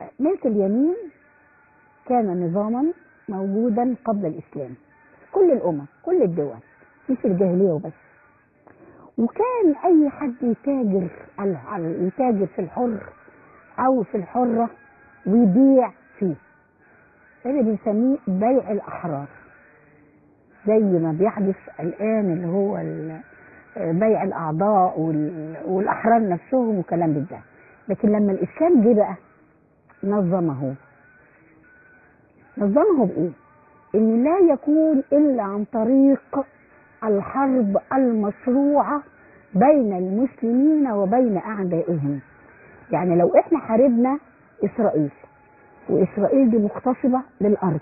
ملك اليمين كان نظاما موجودا قبل الإسلام كل الأمم كل الدول مش الجاهلية وبس وكان أي حد يتاجر يتاجر في الحر أو في الحرة ويبيع فيه اللي بنسميه بيع الأحرار زي ما بيحدث الآن اللي هو بيع الأعضاء والأحرار نفسهم وكلام من ده لكن لما الإسلام جه بقى نظمه نظمه بإيه؟ إن لا يكون إلا عن طريق الحرب المشروعة بين المسلمين وبين أعدائهم يعني لو إحنا حاربنا إسرائيل وإسرائيل دي مغتصبة للأرض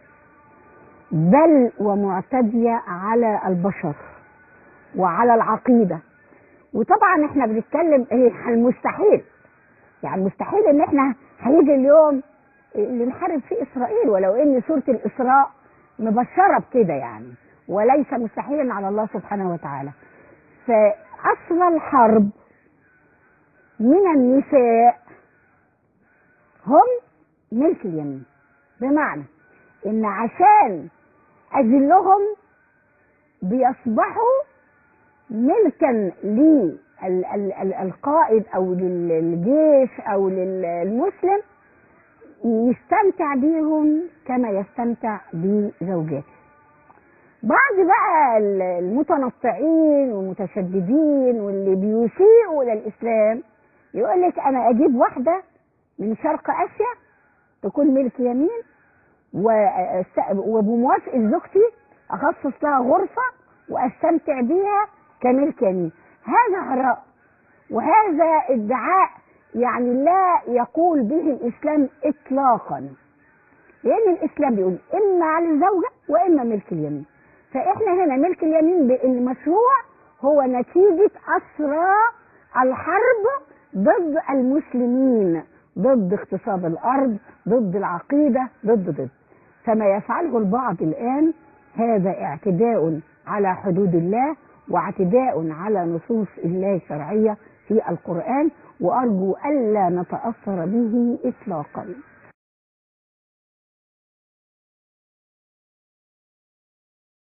بل ومعتدية على البشر وعلى العقيدة وطبعا احنا بنتكلم ايه عن المستحيل يعني مستحيل ان احنا هيجي اليوم اللي نحارب فيه اسرائيل ولو ان سورة الاسراء مبشرة بكده يعني وليس مستحيلا على الله سبحانه وتعالى فاصل الحرب من النساء هم ملك اليمين بمعنى ان عشان اذلهم بيصبحوا ملكا للقائد او للجيش او للمسلم يستمتع بيهم كما يستمتع بزوجاته بعض بقى المتنطعين والمتشددين واللي بيسيئوا للاسلام يقول لك انا اجيب واحده من شرق اسيا تكون ملك يمين وبموافقه زوجتي اخصص لها غرفه واستمتع بيها كملك يمين هذا هراء وهذا ادعاء يعني لا يقول به الاسلام اطلاقا لان الاسلام بيقول اما على الزوجه واما ملك اليمين فاحنا هنا ملك اليمين المشروع هو نتيجه اسرى الحرب ضد المسلمين ضد اغتصاب الارض ضد العقيده ضد ضد فما يفعله البعض الان هذا اعتداء على حدود الله واعتداء على نصوص الله الشرعيه في القران وارجو الا نتاثر به اطلاقا